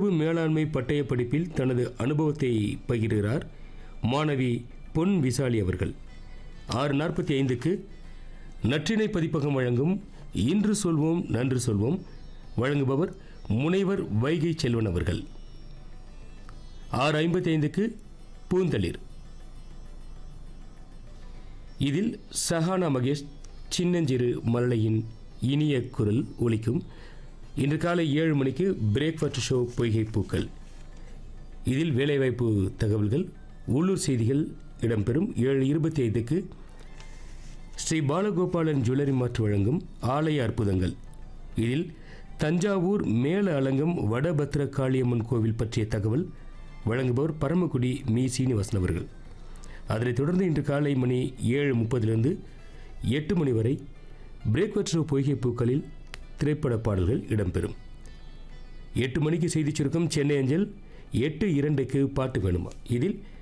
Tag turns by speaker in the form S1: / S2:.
S1: உணவு மேலாண்மை பட்டய படிப்பில் தனது அனுபவத்தை பகிர்கிறார் மாணவி பொன் விசாலி அவர்கள் ஆறு நாற்பத்தி ஐந்துக்கு நற்றினை பதிப்பகம் வழங்கும் இன்று சொல்வோம் நன்று சொல்வோம் வழங்குபவர் முனைவர் வைகை செல்வன் அவர்கள் ஆறு ஐம்பத்தி ஐந்துக்கு பூந்தளிர் இதில் சஹானா மகேஷ் சின்னஞ்சிறு மலலையின் இனிய குரல் ஒலிக்கும் இன்று காலை ஏழு மணிக்கு பிரேக்ஃபாஸ்ட் ஷோ பொய்கை பூக்கள் இதில் வேலைவாய்ப்பு தகவல்கள் உள்ளூர் செய்திகள் இடம்பெறும் ஏழு இருபத்தி ஐந்துக்கு ஸ்ரீ பாலகோபாலன் ஜுவல்லரி மார்ட் வழங்கும் ஆலய அற்புதங்கள் இதில் தஞ்சாவூர் மேல அலங்கம் வடபத்ர காளியம்மன் கோவில் பற்றிய தகவல் வழங்குபவர் பரமக்குடி மீ சீனிவாசன் அவர்கள் அதனைத் தொடர்ந்து இன்று காலை மணி ஏழு முப்பதிலிருந்து எட்டு மணி வரை பிரேக்வற்ற பொய்கை பூக்களில் திரைப்பட பாடல்கள் இடம்பெறும் எட்டு மணிக்கு செய்திச் சுருக்கம் சென்னை அஞ்சல் எட்டு இரண்டுக்கு பாட்டு வேணுமா இதில்